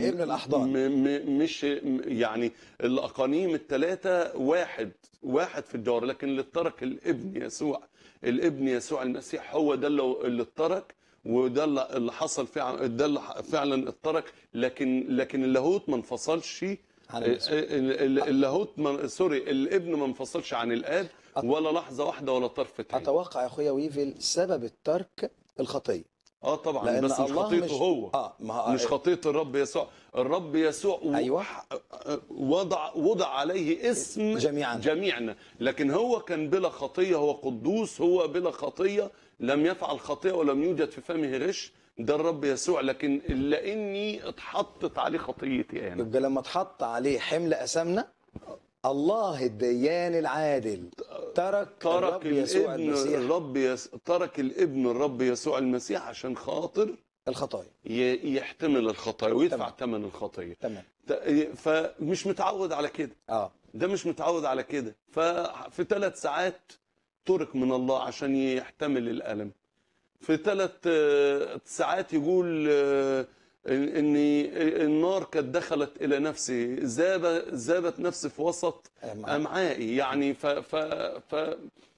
ابن الأحضان. م م مش م- يعني الاقانيم الثلاثه واحد واحد في الجوهر لكن اللي ترك الابن يسوع الابن يسوع المسيح هو ده اللي اللي اترك وده اللي اللي حصل فعلا ده اللي ح- فعلا اترك لكن لكن اللاهوت ما انفصلش عن المسيح. ال- ال- اللاهوت ما- سوري الابن ما انفصلش عن الاب ولا لحظه واحده ولا طرف عين اتوقع يا اخويا ويفل سبب الترك الخطيه اه طبعا لان بس مش الله خطيته مش هو اه ما هو- مش خطية الرب يسوع الرب يسوع و- أيوة. وضع وضع عليه اسم جميعاً. جميعنا لكن هو كان بلا خطية هو قدوس هو بلا خطية لم يفعل خطية ولم يوجد في فمه غش ده الرب يسوع لكن لاني اتحطت عليه خطيتي انا يبقى لما اتحط عليه حمل اسامنا الله الديان العادل ترك, ترك الرب يسوع الابن المسيح الرب يس... ترك الابن الرب يسوع المسيح عشان خاطر الخطايا ي... يحتمل الخطايا ويدفع تمام. ثمن الخطية تمام ت- فمش متعود على كده اه ده مش متعود على كده ففي ثلاث ساعات ترك من الله عشان يحتمل الألم في ثلاث ساعات يقول آه، ان النار كانت دخلت الى نفسي ذاب ذابت نفسي في وسط أمعاء. امعائي يعني ف ف ف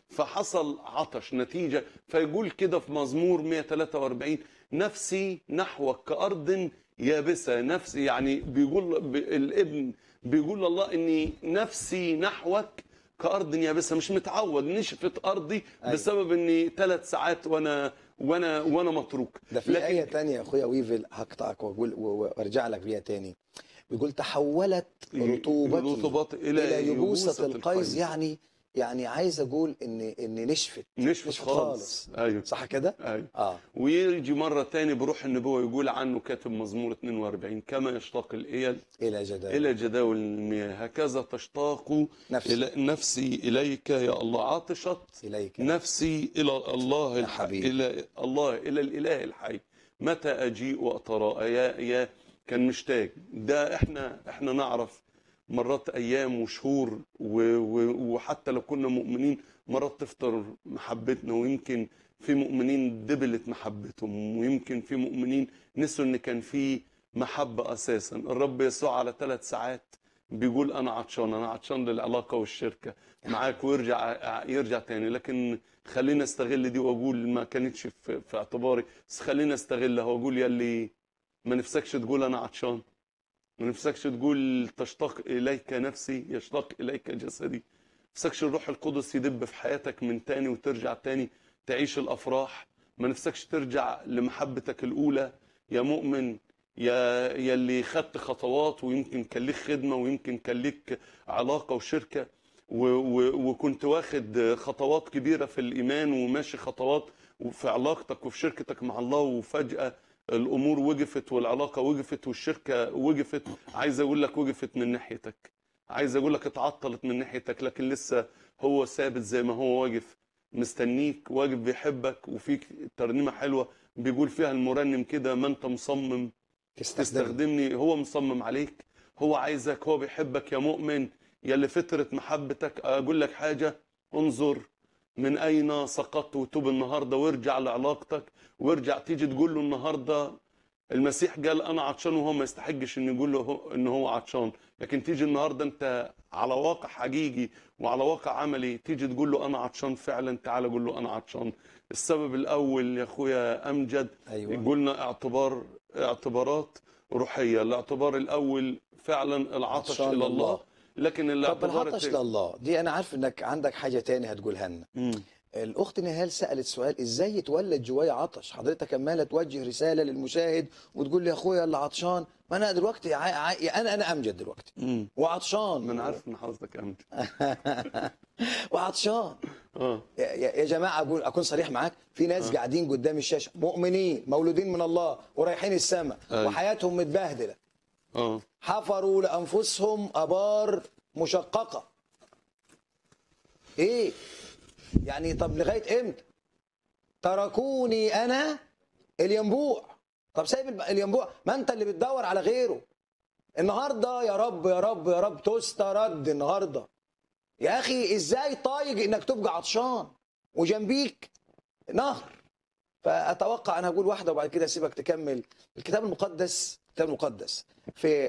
فحصل عطش نتيجه فيقول كده في مزمور 143 نفسي نحوك كارض يابسه نفسي يعني بيقول ب- الابن بيقول لله اني نفسي نحوك كارض يابسه مش متعود نشفت ارضي أيوة. بسبب اني ثلاث ساعات وانا وانا وانا متروك ده في آية تانية يا أخويا ويفل هقطعك وأقول و- وأرجع لك بيها تاني بيقول تحولت رطوبتي رطوبات إلى الى يبوسة القيس يعني يعني عايز أقول إن إن نشفت نشفت نشفت خالص خالص. ايوه صح كده؟ ايوه آه ويجي مرة تاني بروح النبوة يقول عنه كاتب مزمور 42 كما يشتاق الإيل إلى جدال إلى جداول المياه هكذا تشتاق نفسي. إلى نفسي إليك يا الله عطشت إليك نفسي إلى الله يا الحي حبيبي. إلى الله إلى الإله الحي متى أجيء وأتراءى يا يا كان مشتاق ده إحنا إحنا نعرف مرات أيام وشهور و و وحتى لو كنا مؤمنين مرات تفتر محبتنا ويمكن في مؤمنين دبلت محبتهم ويمكن في مؤمنين نسوا إن كان في محبة أساسا الرب يسوع على ثلاث ساعات بيقول انا عطشان انا عطشان للعلاقه والشركه معاك ويرجع يرجع تاني لكن خلينا استغل دي واقول ما كانتش في, في اعتباري بس خلينا استغلها واقول يلي ما نفسكش تقول انا عطشان ما نفسكش تقول تشتاق اليك نفسي يشتاق اليك جسدي ما نفسكش الروح القدس يدب في حياتك من تاني وترجع تاني تعيش الافراح ما نفسكش ترجع لمحبتك الاولى يا مؤمن يا يلي خدت خطوات ويمكن كان ليك خدمه ويمكن كان ليك علاقه وشركه و و وكنت واخد خطوات كبيره في الايمان وماشي خطوات في علاقتك وفي شركتك مع الله وفجاه الامور وقفت والعلاقه وقفت والشركه وقفت عايز اقول لك وقفت من ناحيتك عايز اقول لك اتعطلت من ناحيتك لكن لسه هو ثابت زي ما هو واقف مستنيك واقف بيحبك وفيك ترنيمه حلوه بيقول فيها المرنم كده ما انت مصمم تستخدم تستخدمني هو مصمم عليك هو عايزك هو بيحبك يا مؤمن يلي فترة محبتك أقول لك حاجة انظر من أين سقطت وتوب النهاردة وارجع لعلاقتك وارجع تيجي تقول له النهاردة المسيح قال أنا عطشان وهو ما يستحقش إن يقول له هو- إن هو عطشان لكن تيجي النهاردة أنت على واقع حقيقي وعلى واقع عملي تيجي تقول له أنا عطشان فعلا تعالى قول له أنا عطشان السبب الأول يا أخويا أمجد أيوة قلنا اعتبار اعتبارات روحيه الاعتبار الاول فعلا العطش عطشان الى لله. الله لكن طب الاعتبار العطش التاني- لله دي أنا عارف إنك عندك حاجة تاني هتقولها لنا مم. الأخت نهال سألت سؤال إزاي يتولد جوايا عطش حضرتك عمالة توجه رسالة للمشاهد وتقول لي يا أخويا اللي عطشان ما أنا دلوقتي عا... عا... أنا أنا أمجد دلوقتي مم. وعطشان ما انا عارف ان حضرتك امجد وعطشان اه يا, يا يا جماعه اقول اكون صريح معاك في ناس قاعدين قدام الشاشه مؤمنين مولودين من الله ورايحين السماء أيوة. وحياتهم متبهدله اه حفروا لانفسهم ابار مشققه ايه يعني طب لغايه امتى تركوني انا الينبوع طب سايب الب- الينبوع ما انت اللي بتدور على غيره النهارده يا رب يا رب يا رب تسترد النهارده يا اخي ازاي طايق انك تبقى عطشان وجنبيك نهر فاتوقع انا هقول واحده وبعد كده اسيبك تكمل الكتاب المقدس الكتاب المقدس في